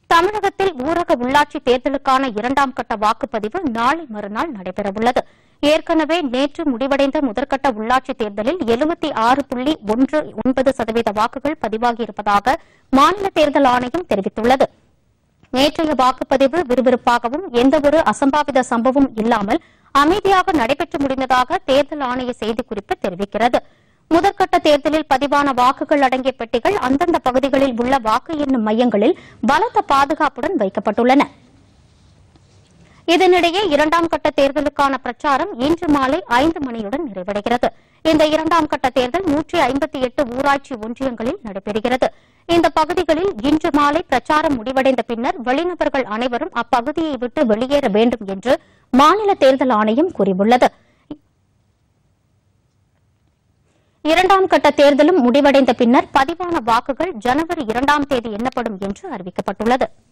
தமிழகத்தில் ஊரக உள்ளாட்சி தேர்தலுக்கான இரண்டாம் கட்ட வாக்குப்பதிவு நாளை மறுநாள் நடைபெறவுள்ளது ஏற்கனவே நேற்று முடிவடைந்த முதற்கட்ட உள்ளாட்சி தேர்தலில் எழுபத்தி ஆறு புள்ளி ஒன்று ஒன்பது சதவீத வாக்குகள் பதிவாகியிருப்பதாக மாநில தேர்தல் ஆணையம் தெரிவித்துள்ளது நேற்றைய வாக்குப்பதிவு விறுவிறுப்பாகவும் எந்தவொரு அசம்பாவித சம்பவம் இல்லாமல் அமைதியாக நடைபெற்று முடிந்ததாக தேர்தல் ஆணைய செய்திக்குறிப்பு தெரிவிக்கிறது முதற்கட்ட தேர்தலில் பதிவான வாக்குகள் அடங்கிய பெட்டிகள் அந்தந்த பகுதிகளில் உள்ள வாக்கு எண்ணும் மையங்களில் பலத்த பாதுகாப்புடன் வைக்கப்பட்டுள்ளன இதனிடையே இரண்டாம் கட்ட தேர்தலுக்கான பிரச்சாரம் இன்று மாலை ஐந்து மணியுடன் நிறைவடைகிறது இந்த இரண்டாம் கட்ட தேர்தல் நூற்றி ஐம்பத்தி எட்டு ஊராட்சி ஒன்றியங்களில் நடைபெறுகிறது இந்த பகுதிகளில் இன்று மாலை பிரச்சாரம் முடிவடைந்த பின்னர் வெளிநபர்கள் அனைவரும் அப்பகுதியை விட்டு வெளியேற வேண்டும் என்று மாநில தேர்தல் ஆணையம் கூறியுள்ளது இரண்டாம் கட்ட தேர்தலும் முடிவடைந்த பின்னர் பதிவான வாக்குகள் ஜனவரி இரண்டாம் தேதி எண்ணப்படும் என்று அறிவிக்கப்பட்டுள்ளது